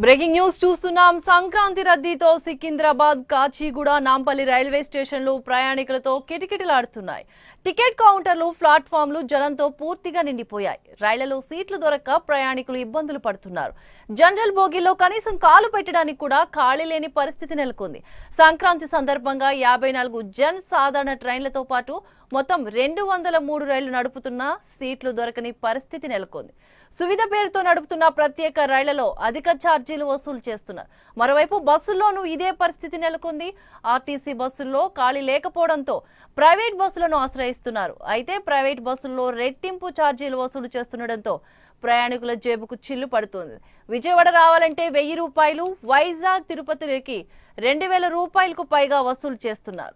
breaking news చూస్తున్నాం సంక్రాంతి రద్దీతో Secunderabad Kachiguda Nampally railway స్టేషన్లు ప్రయాణికులతో కిటకిటలాడుతున్నాయి టికెట్ కౌంటర్లు ప్లాట్ఫామ్లు జనంతో పూర్తిగా నిండిపోయాయి రైళ్లలో సీట్లు దొరక్క ప్రయాణికులు ఇబ్బందులు పడుతున్నారు జనరల్ బోగీలో కనీసం కాలు పెట్టడానికి కూడా ఖాళీ లేని పరిస్థితి నెలకొంది సంక్రాంతి సందర్భంగా యాభై నాలుగు జన్ సాధారణ ట్రైన్లతో పాటు మొత్తం రెండు వందల మూడు రైళ్లు నడుపుతున్నా సీట్లు దొరకని పరిస్థితి నెలకొంది సువిధ పేరుతో నడుపుతున్న ప్రత్యేక రైళ్లలో అధిక ఛార్జీలు వసూలు చేస్తున్నారు మరోవైపు బస్సుల్లోనూ ఇదే పరిస్థితి నెలకొంది ఆర్టీసీ బస్సుల్లో ఖాళీ లేకపోవడంతో ప్రైవేట్ బస్సులను ఆశ్రయిస్తున్నారు అయితే ప్రైవేట్ బస్సుల్లో రెట్టింపు ఛార్జీలు వసూలు చేస్తుండటంతో ప్రయాణికుల జేబుకు చిల్లు పడుతుంది విజయవాడ రావాలంటే వెయ్యి రూపాయలు వైజాగ్ తిరుపతికి రెండు వేల రూపాయలకు పైగా వసూలు చేస్తున్నారు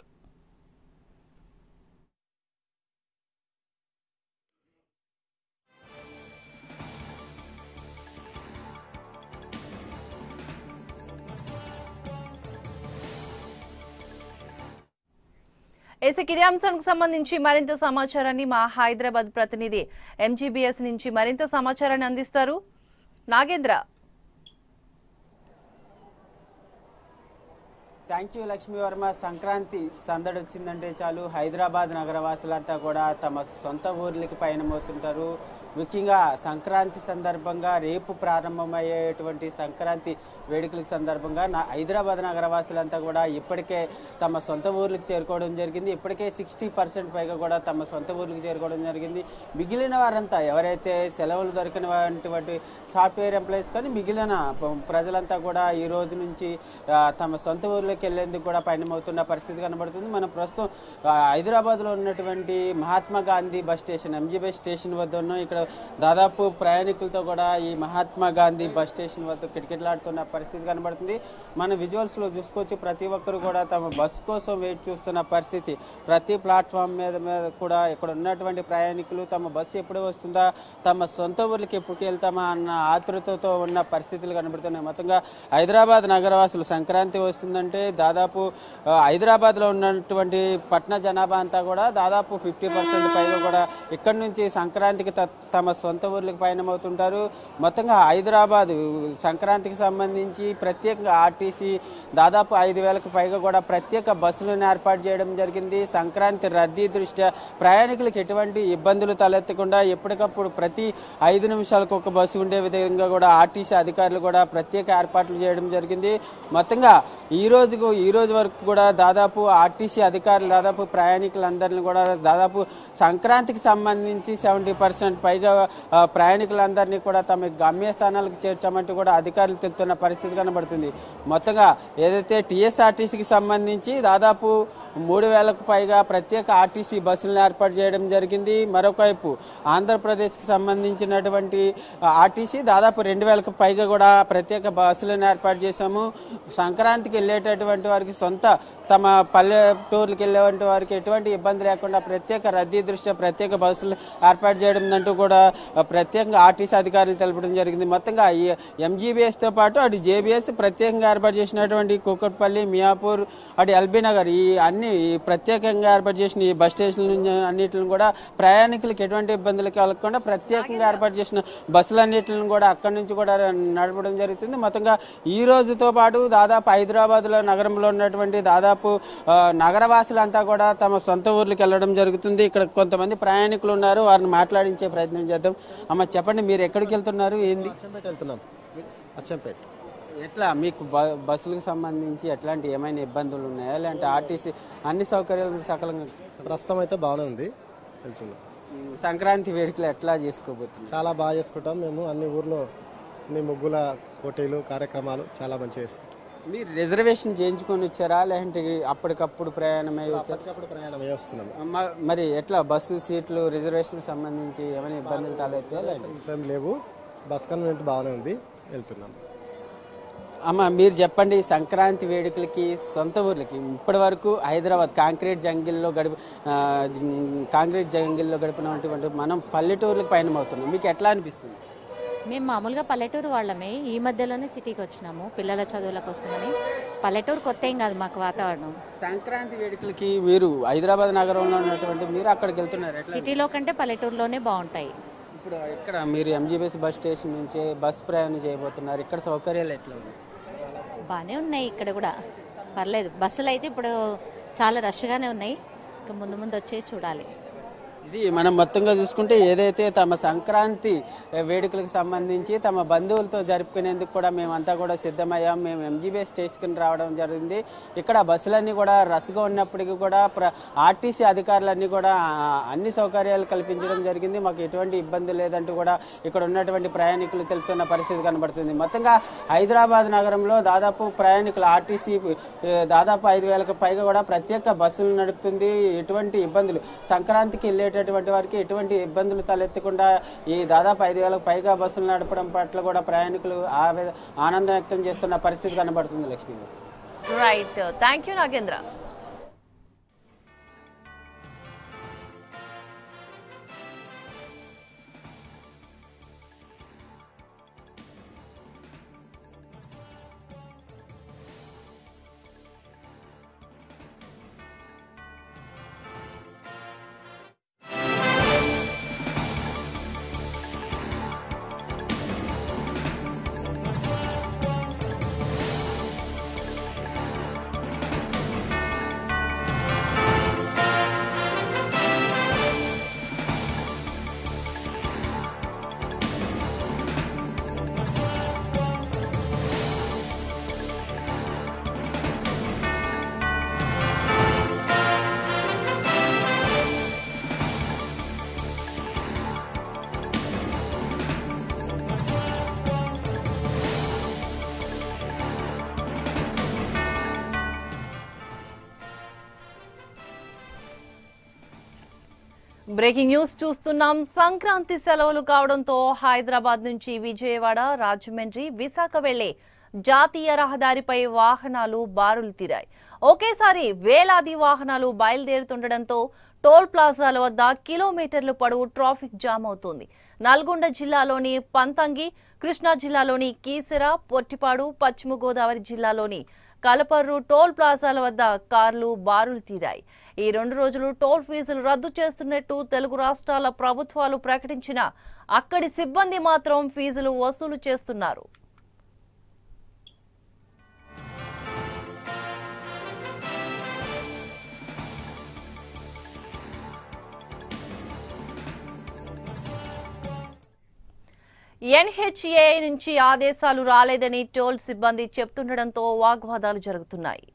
ఏసీకి ఇదే అంశానికి సంబంధించి మరింత సమాచారాన్ని మా హైదరాబాద్ ప్రతినిధి ఎంజీబీఎస్ నుంచి మరింత సమాచారాన్ని అందిస్తారు నాగేంద్ర థ్యాంక్ యూ లక్ష్మీ వర్మ సంక్రాంతి సందడి వచ్చిందంటే చాలు హైదరాబాద్ నగరవాసులంతా కూడా తమ సొంత ఊర్లకి పయనమవుతుంటారు ముఖ్యంగా సంక్రాంతి సందర్భంగా రేపు ప్రారంభమయ్యేటువంటి సంక్రాంతి వేడుకల సందర్భంగా నా హైదరాబాద్ నగరవాసులంతా కూడా ఇప్పటికే తమ సొంత ఊర్లకు చేరుకోవడం జరిగింది ఇప్పటికే సిక్స్టీ పర్సెంట్ పైగా కూడా తమ సొంత ఊర్లకు చేరుకోవడం జరిగింది మిగిలిన వారంతా ఎవరైతే సెలవులు దొరికినటువంటి సాఫ్ట్వేర్ ఎంప్లాయీస్ కానీ మిగిలిన ప- ప్రజలంతా కూడా ఈ రోజు నుంచి ఆ, తమ సొంత ఊర్లోకి వెళ్లేందుకు కూడా పయనమవుతున్న పరిస్థితి కనబడుతుంది మనం ప్రస్తుతం ఆ, హైదరాబాద్లో ఉన్నటువంటి Mahatma Gandhi bus station MG bus station వద్ద ఉన్నాం ఇక్కడ దాదాపు ప్రయాణికులతో కూడా ఈ మహాత్మా గాంధీ బస్ స్టేషన్ వద్ద కిటకిటలాడుతున్న పరిస్థితి కనబడుతుంది మన విజువల్స్ లో చూసుకోవచ్చు ప్రతి ఒక్కరు కూడా తమ బస్ కోసం వెయిట్ చూస్తున్న పరిస్థితి ప్రతి ప్లాట్ఫామ్ మీద మీద కూడా ఇక్కడ ఉన్నటువంటి ప్రయాణికులు తమ బస్సు ఎప్పుడు వస్తుందా తమ సొంత ఊర్లకి ఎప్పుడు వెళ్తామా అన్న ఆతృతతో ఉన్న పరిస్థితులు కనబడుతున్నాయి మొత్తంగా హైదరాబాద్ నగరవాసులు సంక్రాంతి వస్తుందంటే దాదాపు ఆ, హైదరాబాద్ లో ఉన్నటువంటి పట్టణ జనాభా అంతా కూడా దాదాపు ఫిఫ్టీ పర్సెంట్ పైగా కూడా ఇక్కడ నుంచి సంక్రాంతికి త- తమ సొంత ఊర్లకు పయనమవుతుంటారు మొత్తంగా హైదరాబాద్ సంక్రాంతికి సంబంధించి ప్రత్యేకంగా ఆర్టీసీ దాదాపు ఐదు వేలకు పైగా కూడా ప్రత్యేక బస్సులను ఏర్పాటు చేయడం జరిగింది సంక్రాంతి రద్దీ దృష్ట్యా ప్రయాణికులకు ఎటువంటి ఇబ్బందులు తలెత్తకుండా ఎప్పటికప్పుడు ప్రతి ఐదు నిమిషాలకు ఒక బస్సు ఉండే విధంగా కూడా ఆర్టీసీ అధికారులు కూడా ప్రత్యేక ఏర్పాట్లు చేయడం జరిగింది మొత్తంగా ఈ రోజుకు ఈ రోజు వరకు కూడా దాదాపు ఆర్టీసీ అధికారులు దాదాపు ప్రయాణికులందరినీ కూడా దాదాపు సంక్రాంతికి సంబంధించి సెవెంటీ పర్సెంట్ పైగా ఆ, ప్రయాణికులందరినీ కూడా తమ గమ్యస్థానాలకు చేర్చామంటూ కూడా అధికారులు తెలుపుతున్న పరిస్థితి కనబడుతుంది మొత్తంగా ఏదైతే టీఎస్ఆర్టీసీకి సంబంధించి దాదాపు మూడు వేలకు పైగా ప్రత్యేక ఆర్టీసీ బస్సులను ఏర్పాటు చేయడం జరిగింది మరొక వైపు ఆంధ్రప్రదేశ్కి సంబంధించినటువంటి ఆర్టీసీ దాదాపు రెండు వేలకు పైగా కూడా ప్రత్యేక బస్సులను ఏర్పాటు చేశాము సంక్రాంతికి వెళ్ళేటటువంటి వారికి సొంత తమ పల్లెటూర్లకు వెళ్ళేటువంటి వారికి ఎటువంటి ఇబ్బంది లేకుండా ప్రత్యేక రద్దీ దృష్ట్యా ప్రత్యేక బస్సులు ఏర్పాటు చేయడం అంటూ కూడా ఆ, ప్రత్యేకంగా ఆర్టీసీ అధికారులు తెలపడం జరిగింది మొత్తంగా ఈ ఎంజీబీఎస్ తో పాటు అటు జేబీఎస్ ప్రత్యేకంగా ఏర్పాటు చేసినటువంటి కూకట్పల్లి మియాపూర్ అటు ఎల్బీ నగర్ ఈ అన్ని ఈ ప్రత్యేకంగా ఏర్పాటు చేసిన ఈ బస్ స్టేషన్ల నుంచి అన్నిటిని కూడా ప్రయాణికులకు ఎటువంటి ఇబ్బందులు కలగకుండా ప్రత్యేకంగా ఏర్పాటు చేసిన బస్సులన్నిటిని కూడా అక్కడి నుంచి కూడా నడపడం జరుగుతుంది మొత్తంగా ఈ రోజుతో పాటు దాదాపు హైదరాబాద్ లో నగరంలో ఉన్నటువంటి దాదాపు ఆ, నగరవాసులంతా కూడా తమ సొంత ఊర్లకు వెళ్ళడం జరుగుతుంది ఇక్కడ కొంతమంది ప్రయాణికులు ఉన్నారు వారిని మాట్లాడించే ప్రయత్నం చేద్దాం అమ్మ చెప్పండి మీరు ఎక్కడికి వెళ్తున్నారు ఏంది అచ్చంపేట వెళ్తున్నాం అచ్చంపేట ఎట్లా మీకు బ- బస్సులకు సంబంధించి ఎట్లాంటి ఏమైనా ఇబ్బందులు ఉన్నాయా లేదంటే ఆర్టీసీ అన్ని సౌకర్యాలు సకలంగా ప్రస్తుతం అయితే బాగానే ఉంది వెళ్తున్నాం ఉమ్, సంక్రాంతి వేడుకలు ఎట్లా చేసుకోబోతుంది చాలా బాగా చేసుకుంటాం మేము అన్ని ఊర్లో అన్ని ముగ్గుల పోటీలు కార్యక్రమాలు చాలా మంచిగా చేసుకుంటాం మీరు రిజర్వేషన్ చేయించుకొని వచ్చారా లేదంటే అప్పటికప్పుడు ప్రయాణమై వచ్చారా అప్పటికప్పుడు ప్రయాణం అయ్యి వస్తున్నాం మ- మరి ఎట్లా బస్సు సీట్లు రిజర్వేషన్ సంబంధించి ఏమైనా ఇబ్బందులు తలెత్తా ఏం లేవు బస్ కన్వెంట్ బాగానే ఉంది వెళ్తున్నాం అమ్మ మీరు చెప్పండి సంక్రాంతి వేడుకలకి సొంత ఊర్లకి ఇప్పటి వరకు హైదరాబాద్ కాంక్రీట్ జంగిల్లో గడిపి ఆ, జం- కాంక్రీట్ జంగిల్లో గడిపినటువంటి మనం పల్లెటూర్లకు పయనమవుతున్నాం మీకు ఎట్లా అనిపిస్తుంది మేము మామూలుగా పల్లెటూరు వాళ్ళమే ఈ మధ్యలోనే సిటీకి వచ్చినాము పిల్లల చదువుల కోసమని పల్లెటూరు కొత్త ఏం కాదు మాకు వాతావరణం సంక్రాంతి వేడుకలకి మీరు హైదరాబాద్ నగరంలో ఉన్నటువంటి మీరు అక్కడికి వెళ్తున్నారు ఎట్లా సిటీలో కంటే పల్లెటూరులోనే బాగుంటాయి ఇప్పుడు ఇక్కడ మీరు ఎంజీబీఎస్ బస్ స్టేషన్ నుంచి బస్ ప్రయాణం చేయబోతున్నారు ఇక్కడ సౌకర్యాలు ఎట్లా ఉన్నాయి బాగానే ఉన్నాయి ఇక్కడ కూడా పర్లేదు బస్సులు అయితే ఇప్పుడు చాలా రష్గానే ఉన్నాయి ఇంకా ముందు ముందు వచ్చే చూడాలి ఇది మనం మొత్తంగా చూసుకుంటే ఏదైతే తమ సంక్రాంతి ఏ, వేడుకలకు సంబంధించి తమ బంధువులతో జరుపుకునేందుకు కూడా మేమంతా కూడా సిద్ధమయ్యాం మేము ఎంజీబీఎస్ స్టేషన్కి రావడం జరిగింది ఇక్కడ బస్సులన్నీ కూడా రష్గా ఉన్నప్పటికీ కూడా ప్ర ఆర్టీసీ అధికారులన్నీ కూడా ఆ, అన్ని సౌకర్యాలు కల్పించడం జరిగింది మాకు ఎటువంటి ఇబ్బంది లేదంటూ కూడా ఇక్కడ ఉన్నటువంటి ప్రయాణికులు తెలుపుతున్న పరిస్థితి కనబడుతుంది మొత్తంగా హైదరాబాద్ నగరంలో దాదాపు ప్రయాణికులు ఆర్టీసీ ఏ, దాదాపు ఐదు వేలకు పైగా కూడా ప్రత్యేక బస్సులు నడుపుతుంది ఎటువంటి ఇబ్బందులు సంక్రాంతికి వెళ్ళేటటువంటి వారికి ఎటువంటి ఇబ్బందులు తలెత్తకుండా ఈ దాదాపు ఐదు వేలకు పైగా బస్సులు నడపడం పట్ల కూడా ప్రయాణికులు ఆవే ఆనందం వ్యక్తం చేస్తున్న పరిస్థితి కనబడుతుంది Lakshmi right thank you Nagendra breaking news చూస్తున్నాం సంక్రాంతి సెలవులు కావడంతో హైదరాబాద్ నుంచి విజయవాడ రాజమండ్రి విశాఖ వెళ్లే జాతీయ రహదారిపై వాహనాలు బారులు తీరాయి ఒకేసారి వేలాది వాహనాలు బయలుదేరుతుండటంతో టోల్ ప్లాజాల వద్ద కిలోమీటర్లు పొడవు ట్రాఫిక్ జామ్ అవుతుంది నల్గొండ జిల్లాలోని పంతంగి కృష్ణా జిల్లాలోని కీసర పొట్టిపాడు పశ్చిమ గోదావరి జిల్లాలోని కలపర్రు టోల్ ప్లాజాల వద్ద కార్లు బారులు తీరాయి ఈ రెండు రోజులు టోల్ ఫీజులు రద్దు చేస్తున్నట్టు తెలుగు రాష్ట్రాల ప్రభుత్వాలు ప్రకటించినా అక్కడి సిబ్బంది మాత్రం ఫీజులు వసూలు చేస్తున్నారు ఎన్హెచ్ఏ నుంచి ఆదేశాలు రాలేదని టోల్ సిబ్బంది చెప్తుండటంతో వాగ్వాదాలు జరుగుతున్నాయి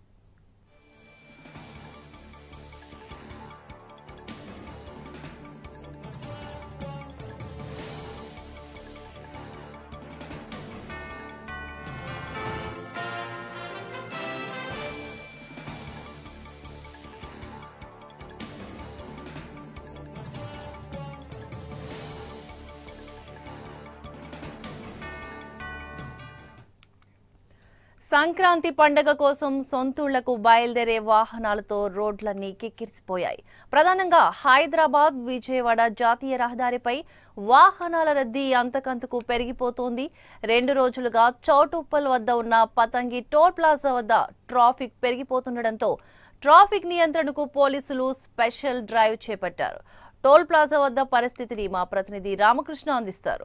సంక్రాంతి పండగ కోసం సొంతూళ్లకు బయలుదేరే వాహనాలతో రోడ్లన్నీ కిక్కిరిసిపోయాయి ప్రధానంగా హైదరాబాద్ విజయవాడ జాతీయ రహదారిపై వాహనాల రద్దీ అంతకంతకు పెరిగిపోతోంది రెండు రోజులుగా చౌటుప్పల్ వద్ద ఉన్న పతంగి టోల్ ప్లాజా వద్ద ట్రాఫిక్ పెరిగిపోతుండటంతో ట్రాఫిక్ నియంత్రణకు పోలీసులు స్పెషల్ డ్రైవ్ చేపట్టారు టోల్ ప్లాజా వద్ద పరిస్థితిని మా ప్రతినిధి రామకృష్ణ అందిస్తారు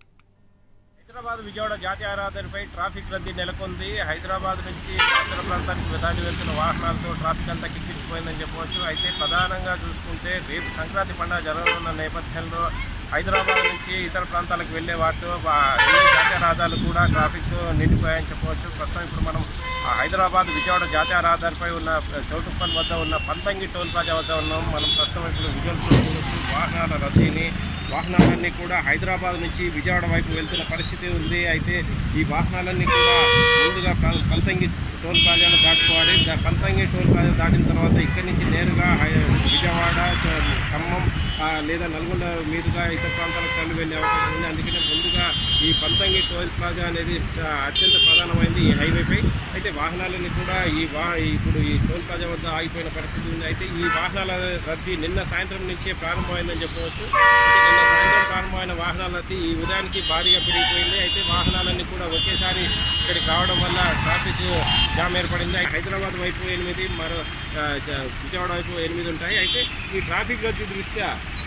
హైదరాబాద్ విజయవాడ జాతీయ రహదారిపై ట్రాఫిక్ రద్దీ నెలకొంది హైదరాబాద్ నుంచి ఆంధ్ర ప్రాంతానికి దాడి వెళ్తున్న వాహనాలతో ట్రాఫిక్ అంతా కిక్కిరిసిపోయిందని చెప్పవచ్చు అయితే ప్రధానంగా చూసుకుంటే రేపు సంక్రాంతి పండుగ జరగనున్న నేపథ్యంలో హైదరాబాద్ నుంచి ఇతర ప్రాంతాలకు వెళ్లే వాటితో వా- ఈ జాతీయ రహదారులు కూడా ట్రాఫిక్ నిండిపోయాయని చెప్పవచ్చు ప్రస్తుతం ఇప్పుడు మనం ఆ హైదరాబాద్ విజయవాడ జాతీయ రహదారిపై ఉన్న చౌటుప్పల్ వద్ద ఉన్న పంతంగి టోల్ ప్లాజా వద్ద ఉన్నాం మనం ప్రస్తుతం ఇప్పుడు విజువల్స్ చూడవచ్చు వాహనాల రద్దీని వాహనాలన్నీ కూడా హైదరాబాద్ నుంచి విజయవాడ వైపు వెళ్తున్న పరిస్థితి ఉంది అయితే ఈ వాహనాలన్నీ కూడా ముందుగా పం- పంతంగి టోల్ ప్లాజాను దాటుకోవాలి దా- పంతంగి టోల్ ప్లాజా దాటిన తర్వాత ఇక్కడి నుంచి నేరుగా హై- విజయవాడ చ- ఖమ్మం ఆ, లేదా నల్గొండ మీదుగా ఇతర ప్రాంతాలకు తరలి వెళ్ళే అవకాశం ఉంది అందుకనే ముందుగా ఈ పంతంగి టోల్ ప్లాజా అనేది చ- అత్యంత ప్రధానమైంది ఈ హైవేపై అయితే వాహనాలన్నీ కూడా ఈ వా ఇప్పుడు ఈ టోల్ ప్లాజా వద్ద ఆగిపోయిన పరిస్థితి ఉంది అయితే ఈ వాహనాల రద్దీ నిన్న సాయంత్రం నుంచే ప్రారంభమైందని చెప్పవచ్చు అయితే నిన్న సాయంత్రం ప్రారంభమైన వాహనాల రద్దీ ఈ ఉదయానికి భారీగా పెరిగిపోయింది అయితే వాహనాలన్నీ కూడా ఒకేసారి ఇక్కడికి రావడం వల్ల ట్రాఫిక్ జామ్ ఏర్పడింది హైదరాబాద్ వైపు ఎనిమిది మరో ఆ, జ- విజయవాడ వైపు ఎనిమిది ఉంటాయి అయితే ఈ ట్రాఫిక్ రద్దీ దృష్ట్యా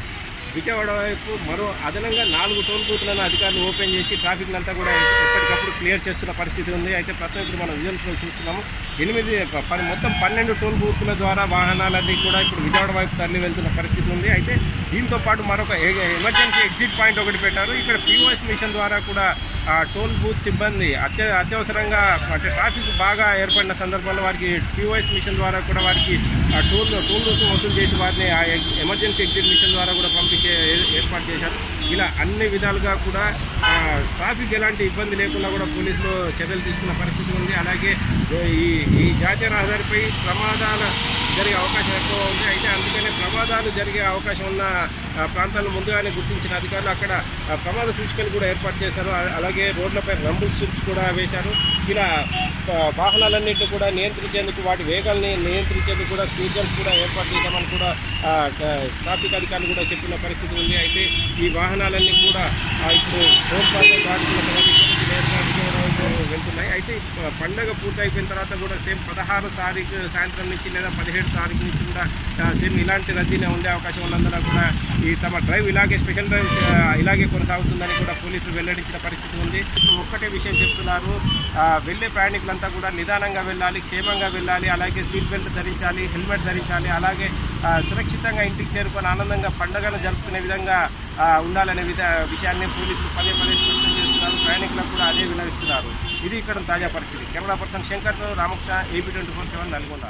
విజయవాడ వైపు మరో అదనంగా నాలుగు టోల్ బూత్లను అధికారులు ఓపెన్ చేసి ట్రాఫిక్ అంతా కూడా ఎప్పటికప్పుడు క్లియర్ చేస్తున్న పరిస్థితి ఉంది అయితే ప్రస్తుతం ఇప్పుడు మనం విజువల్స్లో చూస్తున్నాము ఎనిమిది ప- ప- మొత్తం పన్నెండు టోల్ బూత్ల ద్వారా వాహనాలన్నీ కూడా ఇప్పుడు విజయవాడ వైపు తరలి వెళ్తున్న పరిస్థితి ఉంది అయితే దీంతో పాటు మరొక ఎ- ఎమర్జెన్సీ ఎగ్జిట్ పాయింట్ ఒకటి పెట్టారు ఇక్కడ పీఓఎస్ మిషన్ ద్వారా కూడా ఆ టోల్ బూత్ సిబ్బంది అత్య అత్యవసరంగా అంటే ట్రాఫిక్ బాగా ఏర్పడిన సందర్భంలో వారికి పీఓఎస్ మిషన్ ద్వారా కూడా వారికి ఆ టోల్ టోల్ రుసుము వసూలు చేసి వారిని ఆ ఎగ్జ్- ఎమర్జెన్సీ ఎగ్జిట్ మిషన్ ద్వారా కూడా పంపించే ఏ- ఏర్పాటు చేశారు ఇలా అన్ని విధాలుగా కూడా ఆ, ట్రాఫిక్ ఎలాంటి ఇబ్బంది లేకుండా కూడా పోలీసులు చర్యలు తీసుకున్న పరిస్థితి ఉంది అలాగే ఈ ఈ జాతీయ రహదారిపై ప్రమాదాల జరిగే అవకాశం ఎక్కువ ఉంది అయితే అందుకనే ప్రమాదాలు జరిగే అవకాశం ఉన్న ఆ, ప్రాంతాలను ముందుగానే గుర్తించిన అధికారులు అక్కడ ఆ, ప్రమాద సూచికలు కూడా ఏర్పాటు చేశారు అ- అలాగే రోడ్లపై రంబుల్ స్ట్రిప్స్ కూడా వేశారు ఇలా ఆ, వాహనాలన్నింటినీ కూడా నియంత్రించేందుకు వాటి వేగాల్ని నియంత్రించేందుకు కూడా స్పీడ్ గన్స్ కూడా ఏర్పాటు చేశామని కూడా ఆ, ట- ట్రాఫిక్ అధికారులు కూడా చెప్పిన పరిస్థితి ఉంది అయితే ఈ వాహనాలన్నీ కూడా ఆ, ఇప్పుడు రోడ్ పాయింట్ దాటుకున్న తర్వాత ఇక్కడ నుంచి నేరుగా విజయవాడ వైపు వెళ్తున్నాయి అయితే ఆ, పండగ పూర్తి అయిపోయిన తర్వాత కూడా సేమ్ పదహారు తారీఖు సాయంత్రం నుంచి లేదా పదిహేడు తారీఖు నుంచి కూడా ఆ, సేమ్ ఇలాంటి రద్దీనే ఉండే అవకాశం ఉన్నందున కూడా ఈ తమ డ్రైవ్ ఇలాగే స్పెషల్ డ్రైవ్ ఆ, ఇలాగే కొనసాగుతుందని కూడా పోలీసులు వెల్లడించిన పరిస్థితి ఉంది ఇప్పుడు ఒక్కటే విషయం చెప్తున్నారు ఆ, వెళ్ళే ప్రయాణికులంతా కూడా నిదానంగా వెళ్ళాలి క్షేమంగా వెళ్ళాలి అలాగే సీట్ బెల్ట్ ధరించాలి హెల్మెట్ ధరించాలి అలాగే ఆ, సురక్షితంగా ఇంటికి చేరుకొని ఆనందంగా పండుగను జరుపుకునే విధంగా ఆ, ఉండాలనే విధ విషయాన్ని పోలీసులు పదే పదే స్పష్టం చేస్తున్నారు ప్రయాణికులకు కూడా అదే వినవిస్తున్నారు ఇది ఇక్కడ తాజా పరిస్థితి కెమెరా పర్సన్ శంకర్తో Ramakrishna AP twenty four seven Nalgonda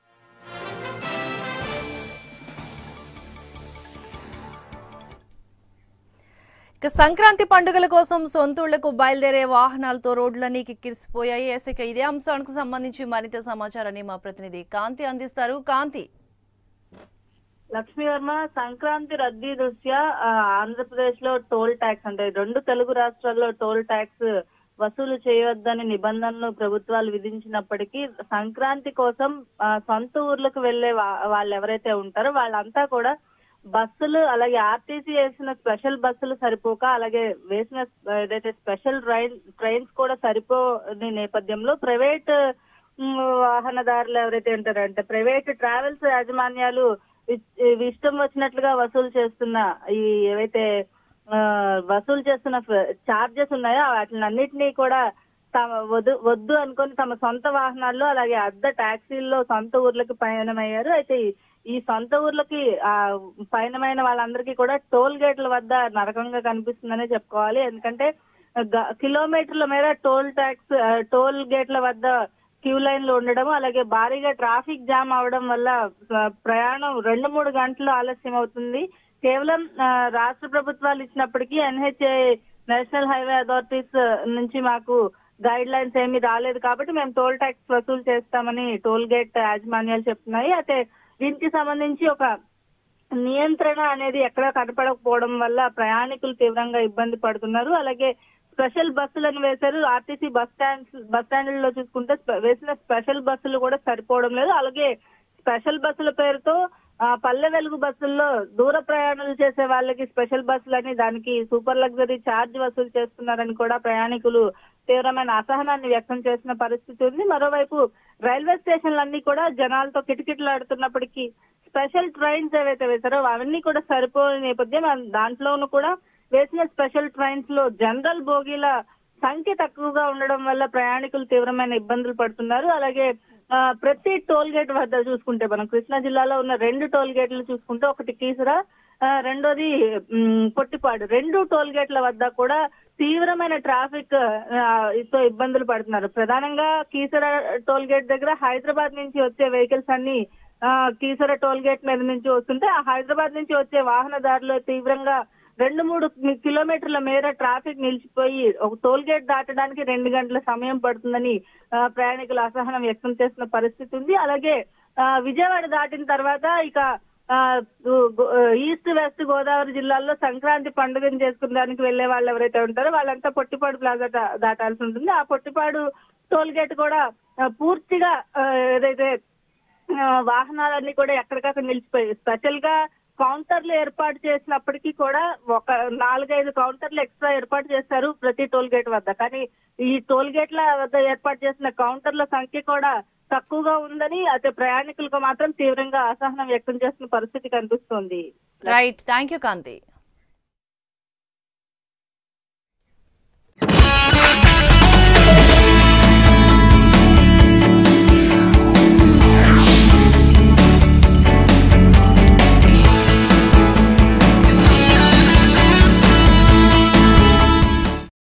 ఇక సంక్రాంతి పండుగల కోసం సొంతూళ్లకు బయలుదేరే వాహనాలతో రోడ్లన్నీ కిక్కిరిసిపోయాయి ఎస్ ఇక ఇదే అంశానికి సంబంధించి మరింత సమాచారాన్ని మా ప్రతినిధి కాంతి అందిస్తారు కాంతి లక్ష్మీవర్మ సంక్రాంతి రద్దీ దృష్ట్యా ఆ, ఆంధ్రప్రదేశ్ లో టోల్ ట్యాక్స్ అంటే రెండు తెలుగు రాష్ట్రాల్లో టోల్ ట్యాక్స్ వసూలు చేయవద్దని నిబంధనలు ప్రభుత్వాలు విధించినప్పటికీ సంక్రాంతి కోసం ఆ, సొంత ఊర్లకు వెళ్లే వాళ్ళు ఎవరైతే ఉంటారో వాళ్ళంతా కూడా బస్సులు అలాగే ఆర్టీసీ వేసిన స్పెషల్ బస్సులు సరిపోక అలాగే వేసిన ఏదైతే స్పెషల్ ట్రైన్ ట్రైన్స్ కూడా సరిపోని నేపథ్యంలో ప్రైవేట్ ఉమ్, వాహనదారులు ఎవరైతే ఉంటారో అంటే ప్రైవేట్ ట్రావెల్స్ యాజమాన్యాలు ఇ- ఇవి ఇష్టం వచ్చినట్లుగా వసూలు చేస్తున్న ఈ ఏవైతే ఆ, వసూలు చేస్తున్న చార్జెస్ ఉన్నాయో వాటిని అన్నిటినీ కూడా తమ వద్దు వద్దు అనుకొని తమ సొంత వాహనాల్లో అలాగే అద్దె ట్యాక్సీల్లో సొంత ఊర్లకి పయనమయ్యారు అయితే ఈ- ఈ సొంత ఊర్లకి ఆ పయనమైన వాళ్ళందరికీ కూడా టోల్ గేట్ల వద్ద నరకంగా కనిపిస్తుందనే చెప్పుకోవాలి ఎందుకంటే గ- కిలోమీటర్ల మేర టోల్ ట్యాక్స్ ఆ, టోల్ గేట్ల వద్ద క్యూ లైన్లు ఉండడం అలాగే భారీగా ట్రాఫిక్ జామ్ అవడం వల్ల ఆ, ప్రయాణం రెండు మూడు గంటలు ఆలస్యం అవుతుంది కేవలం ఆ, రాష్ట్ర ప్రభుత్వాలు ఇచ్చినప్పటికీ ఎన్హెచ్ఏ నేషనల్ హైవే అథారిటీస్ నుంచి మాకు గైడ్ లైన్స్ ఏమీ రాలేదు కాబట్టి మేము టోల్ ట్యాక్స్ వసూలు చేస్తామని టోల్ గేట్ యాజమాన్యాలు చెప్తున్నాయి అయితే దీనికి సంబంధించి ఒక నియంత్రణ అనేది ఎక్కడ కనపడకపోవడం వల్ల ప్రయాణికులు తీవ్రంగా ఇబ్బంది పడుతున్నారు అలాగే స్పెషల్ బస్సులను వేశారు ఆర్టీసీ బస్ స్టాండ్ బస్ స్టాండ్లలో చూసుకుంటే స్పె- వేసిన స్పెషల్ బస్సులు కూడా సరిపోవడం లేదు అలాగే స్పెషల్ బస్సుల పేరుతో ఆ, పల్లె వెలుగు బస్సుల్లో దూర ప్రయాణాలు చేసే వాళ్ళకి స్పెషల్ బస్సులని దానికి సూపర్ లగ్జరీ ఛార్జ్ వసూలు చేస్తున్నారని కూడా ప్రయాణికులు తీవ్రమైన అసహనాన్ని వ్యక్తం చేసిన పరిస్థితి ఉంది మరోవైపు రైల్వే స్టేషన్లన్నీ కూడా జనాలతో కిటకిటలాడుతున్నప్పటికీ స్పెషల్ ట్రైన్స్ ఏవైతే వేశారో అవన్నీ కూడా సరిపోయే నేపథ్యం అన్- దాంట్లోనూ కూడా వేసిన స్పెషల్ ట్రైన్స్ లో జనరల్ బోగీల సంఖ్య తక్కువగా ఉండడం వల్ల ప్రయాణికులు తీవ్రమైన ఇబ్బందులు పడుతున్నారు అలాగే ఆ, ప్రతి టోల్ గేట్ వద్ద చూసుకుంటే మనం కృష్ణా జిల్లాలో ఉన్న రెండు టోల్ గేట్లు చూసుకుంటే ఒకటి కీసర ఆ, రెండోది మ్, పొట్టిపాడు రెండు టోల్ గేట్ల వద్ద కూడా తీవ్రమైన ట్రాఫిక్ ఆ, తో ఇబ్బందులు పడుతున్నారు ప్రధానంగా కీసర టోల్ గేట్ దగ్గర హైదరాబాద్ నుంచి వచ్చే వెహికల్స్ అన్ని ఆ, కీసర టోల్ గేట్ మీద నుంచి వస్తుంటే ఆ హైదరాబాద్ నుంచి వచ్చే వాహనదారులు తీవ్రంగా రెండు మూడు కి- కిలోమీటర్ల మేర ట్రాఫిక్ నిలిచిపోయి ఒక టోల్ గేట్ దాటడానికి రెండు గంటల సమయం పడుతుందని ఆ, ప్రయాణికులు అసహనం వ్యక్తం చేస్తున్న పరిస్థితి ఉంది అలాగే ఆ, విజయవాడ దాటిన తర్వాత ఇక ఆ, గు- గు- ఈస్ట్ వెస్ట్ గోదావరి జిల్లాల్లో సంక్రాంతి పండుగను చేసుకునేదానికి వెళ్లే వాళ్ళు ఎవరైతే ఉంటారో వాళ్ళంతా పొట్టిపాడు ప్లాజా దా- దాటాల్సి ఉంటుంది ఆ పొట్టిపాడు టోల్ గేట్ కూడా ఆ, పూర్తిగా ఆ, ఏదైతే ఆ, వాహనాలన్నీ కూడా ఎక్కడికక్కడ నిలిచిపోయాయి స్పెషల్ గా కౌంటర్లు ఏర్పాటు చేసినప్పటికీ కూడా ఒక నాలుగైదు కౌంటర్లు ఎక్స్ట్రా ఏర్పాటు చేశారు ప్రతి టోల్ గేట్ వద్ద కానీ ఈ టోల్ గేట్ల వద్ద ఏర్పాటు చేసిన కౌంటర్ల సంఖ్య కూడా తక్కువగా ఉందని అయితే ప్రయాణికులకు మాత్రం తీవ్రంగా అసహనం వ్యక్తం చేస్తున్న పరిస్థితి కనిపిస్తోంది రైట్ థ్యాంక్ యూ కాంతి